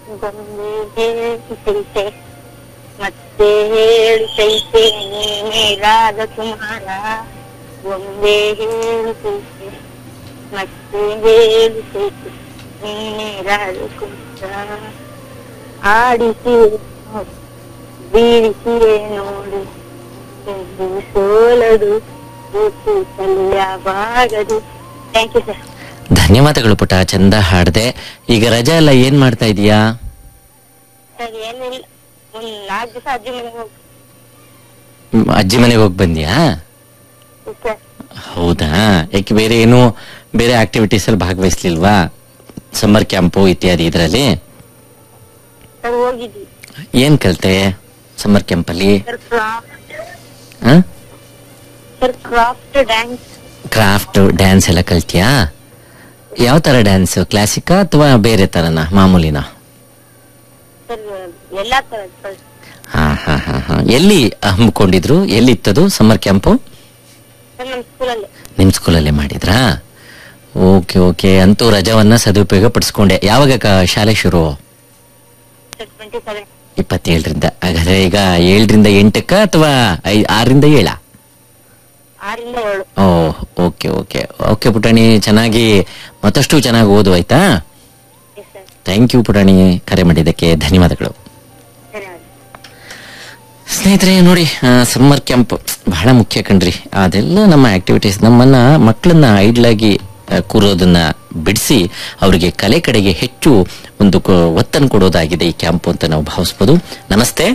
ಗೊಂಬೆ ಹೇಳ್ತೈತೆ ಮತ್ತೆ ಹೇಳ್ತೈತೆ ನೀನೇ ರಾಜಕುಮಾರ ಗೊಂಬೆ ಹೇಳ್ತೈತೆ ಮತ್ತೆ ಹೇಳ್ತೈತೆ ನೀನೇ ರಾಜಕುಮಾರ ಆಡಿಸಿ ನೋಡು, ಬೀಳಿಸಿಯೇ ನೋಡು ಎಂದು ಸೋಲದು ಸೋಲು ಯಾವಾಗದು ಥ್ಯಾಂಕ್ ಯು ಸರ್ ಧನ್ಯವಾದಗಳು ಪುಟ ಚಂದ ಹಾಡ್ದೆ ಈಗ ರಜಾ ಎಲ್ಲ ಏನ್ ಮಾಡ್ತಾ ಇದೀಯಾ ಸರ್ ಏನಿಲ್ಲ ಒಂದ್ ನಾಲ್ಕು ದಿವಸ ಅಜ್ಜಿ ಮನೆಗೆ ಹೋಗಿ ಹ್ಮ್, ಅಜ್ಜಿ ಮನೆಗೆ ಹೋಗಿ ಬಂದ್ಯಾ ಸರ್ ಹೌದಾ ಯಾಕೆ ಬೇರೆ ಏನು ಬೇರೆ ಆಕ್ಟಿವಿಟೀಸ್ ಅಲ್ಲಿ ಭಾಗವಹಿಸ್ಲಿಲ್ವಾ ಸಮ್ಮರ್ ಕ್ಯಾಂಪು ಇತ್ಯಾದಿ ಇದರಲ್ಲಿ ಸರ್ ಹೋಗಿದ್ವಿ ಏನ್ ಕಲ್ತೆ ಸಮ್ಮರ್ ಕ್ಯಾಂಪಲ್ಲಿ ಸರ್ ಕ್ರಾಫ್ಟ್ ಆ? Sir craft dance craft dance ಎಲ್ಲ ಕಲ್ತ್ಯಾ ಯಾವ ತರ ಡ್ಯಾನ್ಸ್ ಕ್ಲಾಸಿಕಾ ಅಥವಾ ಬೇರೆ ತರನ ಮಾಮೂಲಿನ ಸರ್ ಎಲ್ಲಾ ತರ ಸರ್ ಹಾ ಹಾ ಹಾ ಹಾ ಎಲ್ಲಿ ಹಮ್ಮಿಕೊಂಡಿದ್ರು ಎಲ್ಲಿತ್ತದು ಸಮ್ಮರ್ ಕ್ಯಾಂಪು ಸರ್ ನಮ್ಮ ಸ್ಕೂಲಲ್ಲಿ ನಿಮ್ ಸ್ಕೂಲಲ್ಲೇ ಮಾಡಿದ್ರಾ ಓಕೆ ಓಕೆ ಅಂತೂ ರಜವನ್ನ ಸದುಪಯೋಗ ಪಡಿಸ್ಕೊಂಡೆ ಯಾವಾಗ ಕ- ಶಾಲೆ ಶುರು ಸರ್ ಟ್ವೆಂಟಿ ಸೆವೆನ್ ಇಪ್ಪತ್ತೇಳರಿಂದ ಹಾಗಾದ್ರೆ ಈಗ ಏಳರಿಂದ ಎಂಟಕ್ಕ ಅಥವಾ ಐ ಆರರಿಂದ ಏಳ ಆರಿಂದ ಏಳು ಓ ಓಕೆ ಓಕೆ ಓಕೆ ಪುಟಾಣಿ ಚೆನ್ನಾಗಿ ಮತ್ತಷ್ಟು ಚೆನ್ನಾಗಿ ಓದು ಆಯ್ತಾ ಎಸ್ ಸರ್ ಥ್ಯಾಂಕ್ ಯು ಪುಟಾಣಿ ಕರೆ ಮಾಡಿದ್ದಕ್ಕೆ ಧನ್ಯವಾದಗಳು ಧನ್ಯವಾದ ಸ್ನೇಹಿತರೆ ನೋಡಿ ಸಮ್ಮರ್ ಕ್ಯಾಂಪ್ ಬಹಳ ಮುಖ್ಯ ಕಣ್ರಿ ಅದೆಲ್ಲ ನಮ್ಮ ಆಕ್ಟಿವಿಟೀಸ್ ನಮ್ಮನ್ನ ಮಕ್ಕಳನ್ನ ಐಡ್ಲ್ ಆಗಿ ಆ, ಕೂರೋದನ್ನ ಬಿಡಿಸಿ ಅವರಿಗೆ ಕಲೆ ಕಡೆಗೆ ಹೆಚ್ಚು ಒಂದು ಕ- ಒತ್ತನ್ನು ಕೊಡೋದಾಗಿದೆ ಈ ಕ್ಯಾಂಪ್ ಅಂತ ನಾವು ಭಾವಿಸ್ಬೋದು ನಮಸ್ತೆ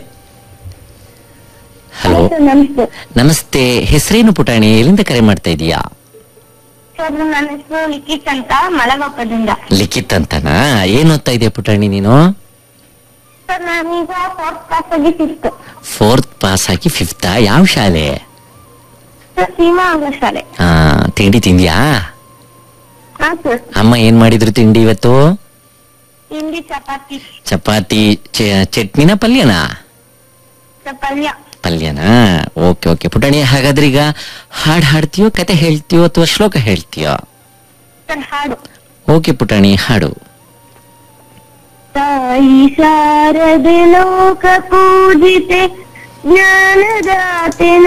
ಹಲೋ ನಮಸ್ತೆ ನಮಸ್ತೆ ಹೆಸರೇನು ಪುಟಾಣಿ ಎಲ್ಲಿಂದ ಕರೆ ಮಾಡ್ತಾ ಇದೀಯಾ ಸರ್ ನನ್ನ ಹೆಸರು ಲಿಖಿತ್ ಅಂತ ಮಲಗೊಪ್ಪದಿಂದ ಲಿಖಿತ್ ಅಂತನಾ ಏನ್ ಓದ್ತಾ ಇದೆಯಾ ಪುಟಾಣಿ ನೀನು ಸರ್ ನಾನೀಗ ಫೋರ್ತ್ ಕ್ಲಾಸ್ ಆಗಿ ಫಿಫ್ತ್ ಫೋರ್ತ್ ಪಾಸ್ ಆಗಿ ಫಿಫ್ತಾ ಯಾವ ಶಾಲೆ ಸರ್ ಸೀಮಾ ಅಂಗ ಶಾಲೆ ಆ ತಿಂಡಿ ತಿಂದ್ಯಾ ಹಾ ಸರ್ ಅಮ್ಮ ಏನ್ ಮಾಡಿದ್ರು ತಿಂಡಿ ಇವತ್ತು ತಿಂಡಿ ಚಪಾತಿ ಚಪಾತಿ ಚ- ಚಟ್ನಿನ ಪಲ್ಯನಾ ಸರ್ ಪಲ್ಯ ಪಲ್ಯನಾ ಓಕೆ ಓಕೆ ಪುಟಾಣಿ ಹಾಗಾದ್ರೆ ಈಗ ಹಾಡ್ ಹಾಡ್ತೀಯೋ ಕತೆ ಹೇಳ್ತೀಯೋ ಅಥವಾ ಶ್ಲೋಕ ಹೇಳ್ತೀಯೋ ಸರ್ ಹಾಡು ಓಕೆ ಪುಟಾಣಿ ಹಾಡು ತಾಯಿ ಶಾರದೆ ಲೋಕ ಪೂಜಿತೆ ಜ್ಞಾನದಾತೆ